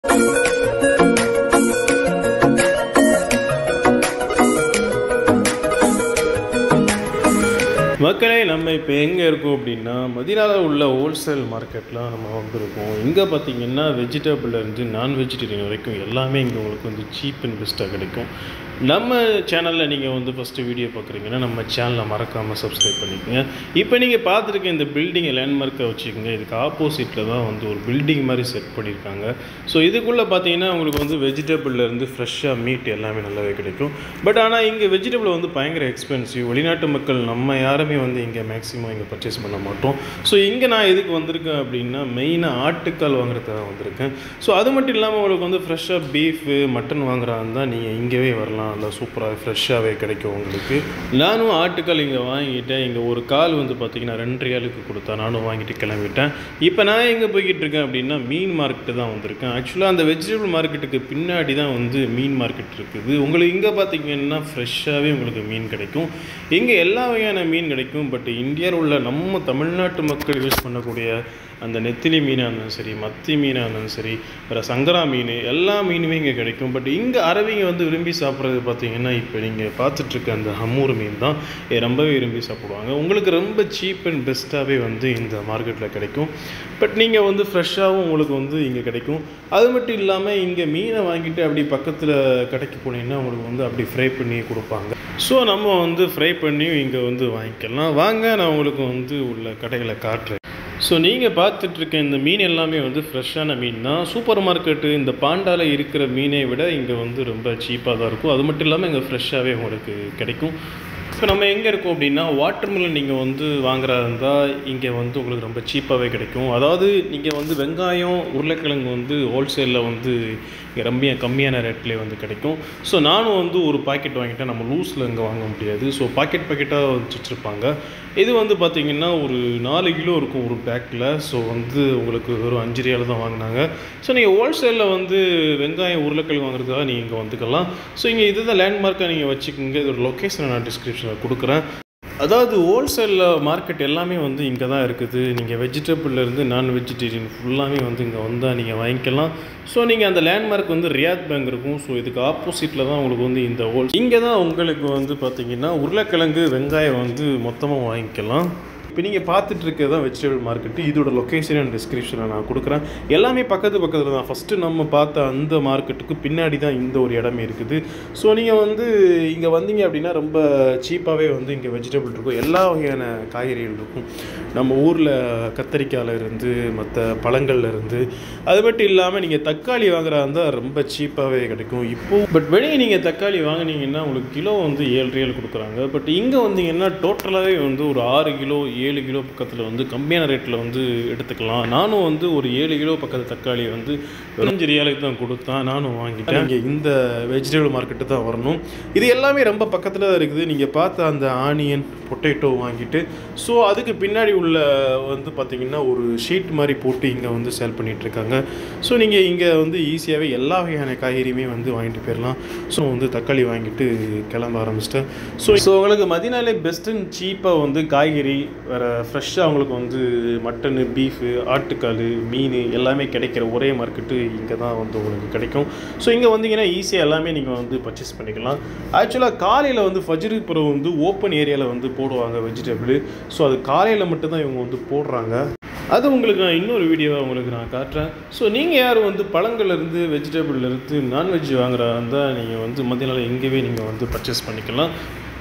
மக்களே நம்ம இப்போ எங்கே இருக்கோம் அப்படின்னா மதினாவில் உள்ள ஹோல்சேல் மார்க்கெட்லாம் நம்ம வந்திருக்கோம் இங்கே பார்த்தீங்கன்னா வெஜிடபிள் இருந்து நான் வெஜிடேரியன் வரைக்கும் எல்லாமே இங்கே உங்களுக்கு வந்து சீப் அண்ட் பெஸ்ட்டாக கிடைக்கும் நம்ம சேனலில் நீங்கள் வந்து ஃபஸ்ட்டு வீடியோ பார்க்குறீங்கன்னா நம்ம சேனலை மறக்காமல் சப்ஸ்கிரைப் பண்ணிக்கோங்க இப்போ நீங்கள் பார்த்துருக்க இந்த பில்டிங்கை லேண்ட்மார்க்கை வச்சுக்கோங்க இதுக்கு ஆப்போசிட்டில் தான் வந்து ஒரு பில்டிங் மாதிரி செட் பண்ணியிருக்காங்க ஸோ இதுக்குள்ளே பார்த்தீங்கன்னா உங்களுக்கு வந்து வெஜிடபிள்லேருந்து ஃப்ரெஷ்ஷாக மீட் எல்லாமே நல்லாவே கிடைக்கும் பட் ஆனால் இங்கே வெஜிடபிள் வந்து பயங்கர எக்ஸ்பென்சிவ் வெளிநாட்டு மக்கள் நம்ம யாருமே வந்து இங்கே மேக்ஸிமம் இங்கே பர்ச்சேஸ் பண்ண மாட்டோம் ஸோ இங்கே நான் எதுக்கு வந்திருக்கேன் அப்படின்னா மெயினாக ஆட்டுக்கால் வாங்குறதுக்காக வந்திருக்கேன் ஸோ அது மட்டும் இல்லாமல் உங்களுக்கு வந்து ஃப்ரெஷ்ஷாக பீஃபு மட்டன் வாங்குறாங்க தான் நீங்கள் இங்கேவே வரலாம் நல்லா சூப்பராக ஃப்ரெஷ்ஷாகவே கிடைக்கும் உங்களுக்கு நானும் ஆட்டுக்கால் இங்கே வாங்கிட்டேன் இங்கே ஒரு கால் வந்து பார்த்தீங்கன்னா ரெண்டு ரியாலுக்கு கொடுத்தா நானும் வாங்கிட்டு கிளம்பிட்டேன் இப்போ நான் எங்கே போய்கிட்டு இருக்கேன் அப்படின்னா மீன் மார்க்கெட்டு தான் வந்திருக்கேன் ஆக்சுவலாக அந்த வெஜிடபிள் மார்க்கெட்டுக்கு பின்னாடி தான் வந்து மீன் மார்க்கெட் இருக்குது உங்களுக்கு இங்கே பார்த்தீங்கன்னா ஃப்ரெஷ்ஷாகவே உங்களுக்கு மீன் கிடைக்கும் இங்கே எல்லா வகையான மீன் கிடைக்கும் பட் இந்தியாவில் உள்ள நம்ம தமிழ்நாட்டு மக்கள் யூஸ் பண்ணக்கூடிய அந்த நெத்திலி மீனாக இருந்தாலும் சரி மத்தி மீனாக இருந்தாலும் சரி வேறு சங்கரா மீன் எல்லா மீனுமே இங்கே கிடைக்கும் பட் இங்கே அரபிங்க வந்து விரும்பி சாப்பிட்றது பார்த்தீங்கன்னா இப்போ நீங்கள் பார்த்துட்ருக்க அந்த ஹம்மூர் மீன் தான் இதை ரொம்பவே விரும்பி சாப்பிடுவாங்க உங்களுக்கு ரொம்ப சீப் அண்ட் பெஸ்ட்டாகவே வந்து இந்த மார்க்கெட்டில் கிடைக்கும் பட் நீங்கள் வந்து ஃப்ரெஷ்ஷாகவும் உங்களுக்கு வந்து இங்கே கிடைக்கும் அது மட்டும் இல்லாமல் இங்கே மீனை வாங்கிட்டு அப்படி பக்கத்தில் கடைக்கு போனீங்கன்னா உங்களுக்கு வந்து அப்படி ஃப்ரை பண்ணி கொடுப்பாங்க ஸோ நம்ம வந்து ஃப்ரை பண்ணி இங்கே வந்து வாங்கிக்கலாம் வாங்க நான் உங்களுக்கு வந்து உள்ள கடைகளை காட்டுறேன் ஸோ நீங்கள் பார்த்துட்ருக்க இந்த மீன் எல்லாமே வந்து ஃப்ரெஷ்ஷான மீன் தான் சூப்பர் மார்க்கெட்டு இந்த பாண்டாவில் இருக்கிற மீனை விட இங்கே வந்து ரொம்ப சீப்பாக தான் இருக்கும் அது மட்டும் இல்லாமல் இங்கே ஃப்ரெஷ்ஷாகவே உங்களுக்கு கிடைக்கும் ஸோ நம்ம எங்கே இருக்கோம் அப்படின்னா வாட்டர் மில்லன் நீங்கள் வந்து வாங்குறதா இருந்தால் இங்கே வந்து உங்களுக்கு ரொம்ப சீப்பாகவே கிடைக்கும் அதாவது நீங்கள் வந்து வெங்காயம் உருளைக்கிழங்கு வந்து ஹோல்சேலில் வந்து இங்கே ரொம்ப கம்மியான ரேட்லேயே வந்து கிடைக்கும் ஸோ நானும் வந்து ஒரு பாக்கெட் வாங்கிட்டேன் நம்ம லூஸில் இங்கே வாங்க முடியாது ஸோ பாக்கெட் பாக்கெட்டாக வச்சு வச்சுருப்பாங்க இது வந்து பார்த்திங்கன்னா ஒரு நாலு கிலோ இருக்கும் ஒரு பேக்கில் ஸோ வந்து உங்களுக்கு வெறும் அஞ்சு ரியால் தான் வாங்கினாங்க ஸோ நீங்கள் ஹோல்சேலில் வந்து வெங்காயம் உருளைக்கிழங்கு வாங்குறதுக்காக நீங்கள் இங்கே வந்துக்கலாம் ஸோ இங்கே இதுதான் லேண்ட்மார்க்காக நீங்கள் வச்சுக்கோங்க இது ஒரு லொக்கேஷனை நான் டிஸ்கிரிப்ஷனில் கொடுக்குறேன் அதாவது ஹோல்சேலில் மார்க்கெட் எல்லாமே வந்து இங்கே தான் இருக்குது நீங்கள் வெஜிடபிள்லேருந்து நான் வெஜிடேரியன் ஃபுல்லாமே வந்து இங்கே வந்தால் நீங்கள் வாங்கிக்கலாம் ஸோ நீங்கள் அந்த லேண்ட்மார்க் வந்து ரியாத் பேங்க் இருக்கும் ஸோ இதுக்கு ஆப்போசிட்டில் தான் உங்களுக்கு வந்து இந்த ஹோல் இங்கே தான் உங்களுக்கு வந்து பார்த்தீங்கன்னா உருளைக்கிழங்கு வெங்காயம் வந்து மொத்தமாக வாங்கிக்கலாம் இப்போ நீங்கள் பார்த்துட்டு இருக்கிறது தான் வெஜிடபிள் மார்க்கெட்டு இதோட லொக்கேஷன் அண்ட் டிஸ்கிரிப்ஷனை நான் கொடுக்குறேன் எல்லாமே பக்கத்து பக்கத்தில் தான் ஃபஸ்ட்டு நம்ம பார்த்த அந்த மார்க்கெட்டுக்கு பின்னாடி தான் இந்த ஒரு இடமே இருக்குது ஸோ நீங்கள் வந்து இங்கே வந்தீங்க அப்படின்னா ரொம்ப சீப்பாகவே வந்து இங்கே வெஜிடபிள் இருக்கும் எல்லா வகையான காய்கறிகள் இருக்கும் நம்ம ஊரில் கத்தரிக்காயில் இருந்து மற்ற பழங்கள்ல இருந்து அது மட்டும் இல்லாமல் நீங்கள் தக்காளி வாங்குறதா இருந்தால் ரொம்ப சீப்பாகவே கிடைக்கும் இப்போது பட் வெளியே நீங்கள் தக்காளி வாங்கினீங்கன்னா உங்களுக்கு கிலோ வந்து ஏழு ரியல் கொடுக்குறாங்க பட் இங்கே வந்தீங்கன்னா டோட்டலாகவே வந்து ஒரு ஆறு கிலோ ஏழு கிலோ பக்கத்தில் வந்து கம்மியான ரேட்டில் வந்து எடுத்துக்கலாம் நானும் வந்து ஒரு ஏழு கிலோ பக்கத்து தக்காளி வந்து வெறும் ரியாலுக்கு தான் கொடுத்தேன் நானும் வாங்கிட்டேன் இங்கே இந்த வெஜிடபிள் மார்க்கெட்டு தான் வரணும் இது எல்லாமே ரொம்ப பக்கத்தில் தான் இருக்குது நீங்கள் பார்த்த அந்த ஆனியன் பொட்டேட்டோ வாங்கிட்டு ஸோ அதுக்கு பின்னாடி உள்ள வந்து பார்த்திங்கன்னா ஒரு ஷீட் மாதிரி போட்டு இங்கே வந்து சேல் பண்ணிகிட்ருக்காங்க ஸோ நீங்கள் இங்கே வந்து ஈஸியாகவே எல்லா வகையான காய்கறியுமே வந்து வாங்கிட்டு போயிடலாம் ஸோ வந்து தக்காளி வாங்கிட்டு கிளம்ப ஆரம்பிச்சிட்டேன் ஸோ ஸோ உங்களுக்கு மதினாலே பெஸ்ட் அண்ட் சீப்பாக வந்து காய்கறி வேறு ஃப்ரெஷ்ஷாக உங்களுக்கு வந்து மட்டனு பீஃபு ஆட்டுக்கால் மீன் எல்லாமே கிடைக்கிற ஒரே மார்க்கெட்டு இங்கே தான் வந்து உங்களுக்கு கிடைக்கும் ஸோ இங்கே வந்தீங்கன்னா ஈஸியாக எல்லாமே நீங்கள் வந்து பர்ச்சேஸ் பண்ணிக்கலாம் ஆக்சுவலாக காலையில் வந்து ஃபஜ்ரு புறம் வந்து ஓப்பன் ஏரியாவில் வந்து போடுவாங்க வெஜிடபிள் ஸோ அது காலையில் மட்டும்தான் இவங்க வந்து போடுறாங்க அது உங்களுக்கு நான் இன்னொரு வீடியோவை உங்களுக்கு நான் காட்டுறேன் ஸோ நீங்கள் யார் வந்து பழங்கள்லேருந்து வெஜிடபிள்லேருந்து நான்வெஜ் வாங்குறா இருந்தால் நீங்கள் வந்து மதிய எங்கேயே நீங்கள் வந்து பர்ச்சேஸ் பண்ணிக்கலாம்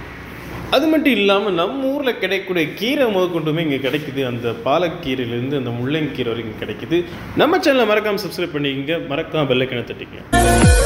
அது மட்டும் இல்லாமல் நம்ம ஊரில் கிடைக்கக்கூடிய கீரை முதற்கொண்டுமே இங்கே கிடைக்குது அந்த பாலக்கீரையிலேருந்து அந்த முள்ளங்கீரை வரைக்கும் கிடைக்குது நம்ம சேனலை மறக்காமல் சப்ஸ்கிரைப் பண்ணிக்கங்க மறக்காமல் பெல்லைக்கணை தட்டிக்கங்க